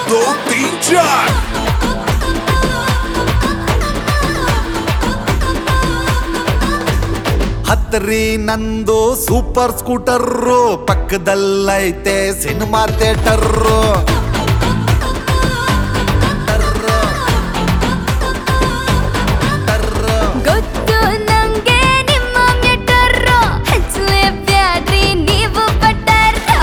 दो तीन चार ಹತ್ರಿ ನಂದು ಸೂಪರ್ ಸ್ಕೂಟರ್ರು ಪಕ್ಕದಲ್ಲೈತೆ ಸಿನಿಮಾ ಥಿಯೇಟರ್ರು ಗೊತ್ತು ನಂಗೆ ನಿಮ್ಮ ಮೆಟರ್ರು ಹಚ್ಚಲೇಬ್ಯಾಡ್ರಿ ನೀವು ಬಟ್ಟರ್ರು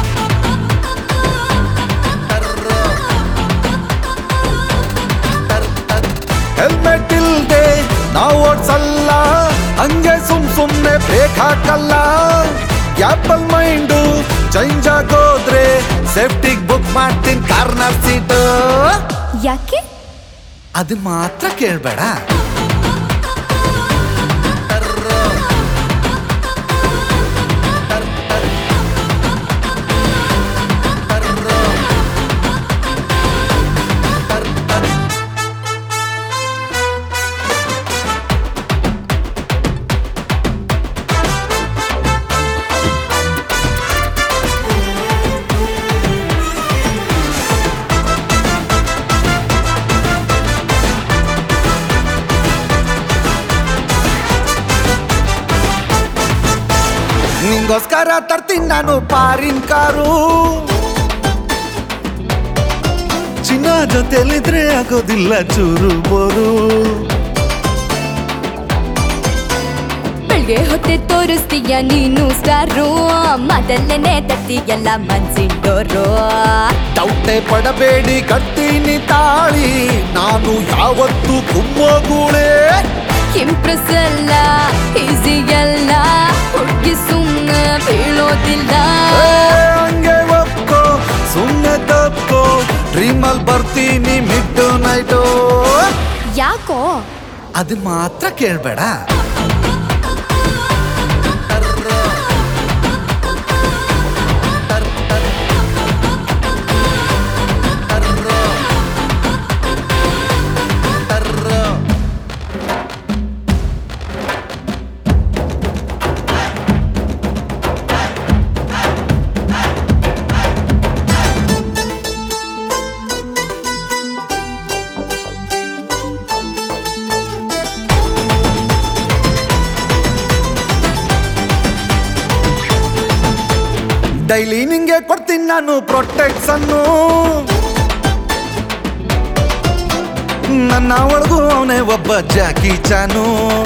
ಹೆಲ್ಮೆಟ್ ಇಲ್ದೆ ನಾವು ಓಡ್ಸಲ್ಲ ಹಂಗೆ ಸುಮ್ ಸುಮ್ನೆ ಬ್ರೇಕ್ ಹಾಕಲ್ಲ ಆಪಲ್ ಮೈಂಡು ಚೇಂಜ್ ಆಗೋದ್ರೆ ಸೇಫ್ಟಿಗ್ ಬುಕ್ ಮಾಡ್ತೀನಿ ಕಾರ್ನರ್ ಸೀಟ್ ಯಾಕೆ ಅದು ಮಾತ್ರ ಕೇಳ್ಬೇಡ ನಿಂಗೋಸ್ಕರ ತರ್ತೀನಿ ನಾನು ಪಾರಿನ್ ಕಾರು ಚಿನ್ನ ಜೊತೆಲಿದ್ರೆ ಆಗೋದಿಲ್ಲ ಚೂರು ಬೋರು ಬೆಳ್ಗೆ ಹೊತ್ತೆ ತೋರಿಸ್ತೀಯ ನೀನು ಸ್ಟಾರು ಮೊದಲನೇ ತತ್ತೀಯಲ್ಲ ಮನ್ಸಿಂಡೋರು ಡೌಟೆ ಪಡಬೇಡಿ ಕಟ್ತೀನಿ ತಾಳಿ ನಾನು ಯಾವತ್ತು ಕುಮ್ಮೋಗೂಳೆ ಇಂಪ್ರೆಸ್ ಅಲ್ಲ ಈಸಿ ಅಲ್ಲ ಹುಡುಗಿ ಸುಮ್ಮನೆ ಬೀಳೋದಿಲ್ಲ ಏ, ಹಂಗೆ ಒಪ್ಕೋ ಸುಮ್ಮನೆ ತಪ್ಪೋ ಡ್ರೀಮಲ್ ಬರ್ತೀನಿ ಮಿಡ್ ನೈಟು ಯಾಕೋ ಅದು ಮಾತ್ರ ಕೇಳ್ಬೇಡ ಡೈಲಿ ನಿಂಗೆ ಕೊಡ್ತೀನಿ ನಾನು ಪ್ರೊಟೆಕ್ಷನ್ನು ನನ್ನ ಒಳಗೂ ಅವನೇ ಒಬ್ಬ ಜಾಕಿ ಚಾನು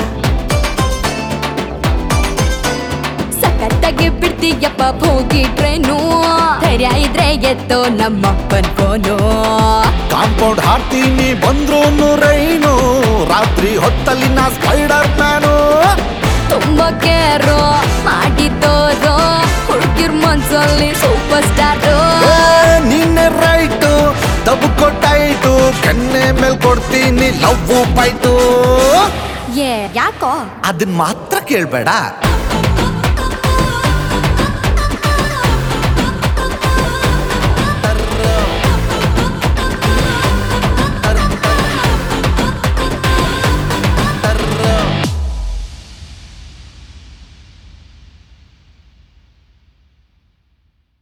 ಸಖತ್ತಾಗಿ ಬಿಡ್ತೀಯಪ್ಪ ಹೋಗಿ ಟ್ರೈನು ಧೈರ್ಯ ಇದ್ರೆ ಎತ್ತೋ ನಮ್ಮಪ್ಪನ್ ಫೋನು ಕಾಂಪೌಂಡ್ ಹಾಡ್ತೀನಿ ಬಂದ್ರು ರೈನು ರಾತ್ರಿ ಹೊತ್ತಲ್ಲಿ ನಾ ಸ್ಪೈಡರ್ ಮ್ಯಾನು ತುಂಬಾ ಕೇರು ಮಾಡಿದ್ದೋರು ಹುಡುಗಿರ್ ಮನ್ಸಲ್ಲಿ ಸೂಪರ್ ಸ್ಟಾರು ಏ, ನೀನೆ ರೈಟು ದಬ್ಕೊ ಟೈಟು ಕೆನ್ನೆ ಮೇಲ್ ಕೊಡ್ತೀನಿ ಲವ್ ಬೈಟು ಏ ಯಾಕೋ ಅದನ್ ಮಾತ್ರ ಕೇಳ್ಬೇಡ